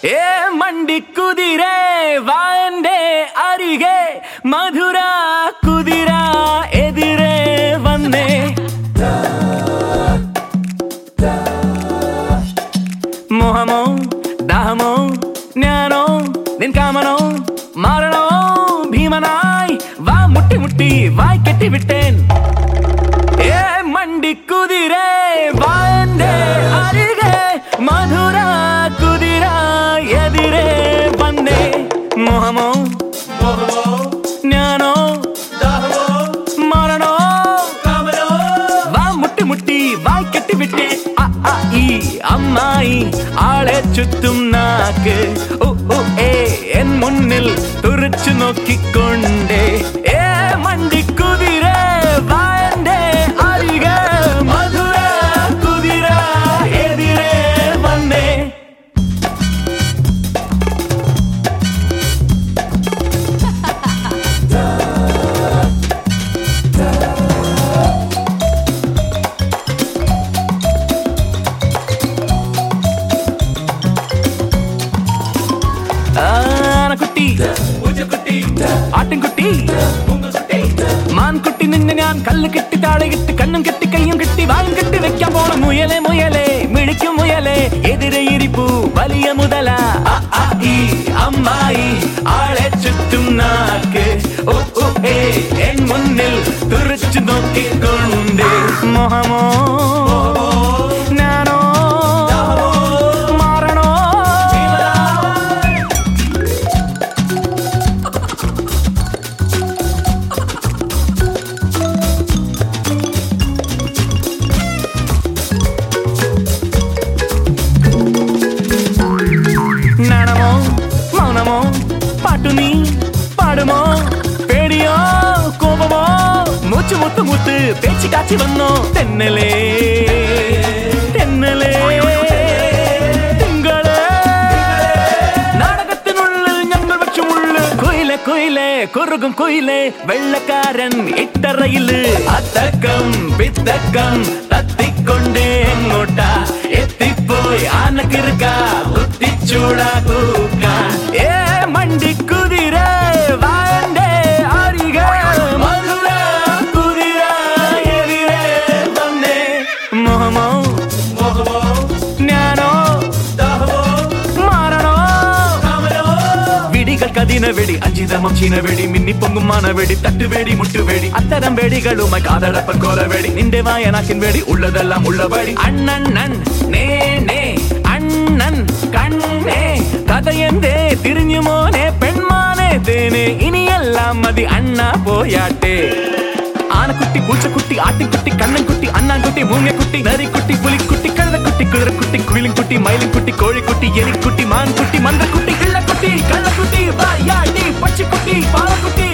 ஏ மண்டி குதிரே வாண்டே அருகே மதுரா குதிரா எதிரே வந்தே மோகமோ தாகமோ ஞானோ நின் காமனோ மாறனோ பீமனாய் வா முட்டி முட்டி வாய் கட்டி விட்டேன் ஏ மண்டி குதிரே வாழ்ந்தே அருகே மதுரா குதிரா எதிரே வந்தே மோகமோ ஞானோ மரணோ வா முட்டி முட்டி வாய் கட்டி விட்டே அ, ஆ, இ, அம்மாயி ஆளே சுத்தும் நாக்கு ஓ ஓ ஏ என் முன்னில் துரிச்சு நோக்கிக் கொண்டே ஏ மண்டி குதிரே வாழ்ந்தே அருக மதுரா குதிரா எதிரே வந்தே ആനക്കുട്ടി പൂച്ചക്കുട്ടി ആട്ടിൻകുട്ടി മാൻകുട്ടി നിന്നെ ഞാൻ കല്ല് കെട്ടി താഴെ കെട്ടി കണ്ണും കെട്ടി കയ്യും കെട്ടി വായും കെട്ടി വെക്കാൻ പോണ മുയലെ മുയലെ മിടിക്കും മുയലെ എതിരെ ഇരിപ്പു വലിയ മുതല അ, ആ, ഈ അമ്മായി ആളെ ചുറ്റും നാക്ക് ഓ ഓ ഏ എൻ മുന്നിൽ തുറച്ചു നോക്കിക്കൊണ്ട് മോഹമോ ഞാനോ മാറണോ നാണമോ മൗനമോ പാട്ടു നീ പാടുമോ പേടിയോ കോപമോ മൂച്ചു മുത്തു മുത്ത് പേച്ച് കാച്ചി വന്നോ തെന്നലേ തെന്നലേ തിങ്കളേ നാടകത്തിനുള്ളിൽ ഞങ്ങൾ വെച്ചുമുള്ളു കുയിലെ കുയിലെ കുറുകും കുയിലെ വെള്ളക്കാരൻ ഇട്ടറയില് അത്തക്കം പിത്തക്കം തത്തിക്കൊണ്ട് എങ്ങോട്ടാ എത്തിപ്പോയി ആനക്കിറുക്ക കുത്തിച്ചൂടാ കൂക്കാൻ ഏ മണ്ടി കുതിര വാണ്ടേ അരിക മധുര കുതിര എതിരെ വന്നേ മോഹമോ ഞാനോ മാറണോ വിടികൾ കതിന വെടി അഞ്ചിതമം ചീന വെടി മിന്നി പൊങ്ങും മാനവെടി തട്ടുവേടി മുട്ടുവേടി അത്തരം വെടികളുമായി കാതടപ്പൻ കോലവേടി നിന്റെ വായനാക്കിൻ വെടി ഉള്ളതെല്ലാം ഉള്ളപടി അണ്ണണ്ണൻ നേ നേ അണ്ണൻ കണ്ണേ കഥയെന്തേ തിരിഞ്ഞു മോനെ പെൺമാനെ തേനെ ഇനിയെല്ലാം മതി അണ്ണ പോയാട്ടെ ആനക്കുട്ടി പൂച്ചക്കുട്ടി ആട്ടിൻകുട്ടി കണ്ണൻകുട്ടി അണ്ണാൻകുട്ടി മൂങ്ങക്കുട്ടി നരിക്കുട്ടി പുലിക്കുട്ടി കഴുതക്കുട്ടി കുതിരക്കുട്ടി കുയിലിൻകുട്ടി മയിലിൻകുട്ടി കോഴിക്കുട്ടി എലിക്കുട്ടി മാൻകുട്ടി മന്ത്രക്കുട്ടി കിള്ളക്കുട്ടി കള്ളക്കുട്ടി വായാടി പച്ചിക്കുട്ടി പാലക്കുട്ടി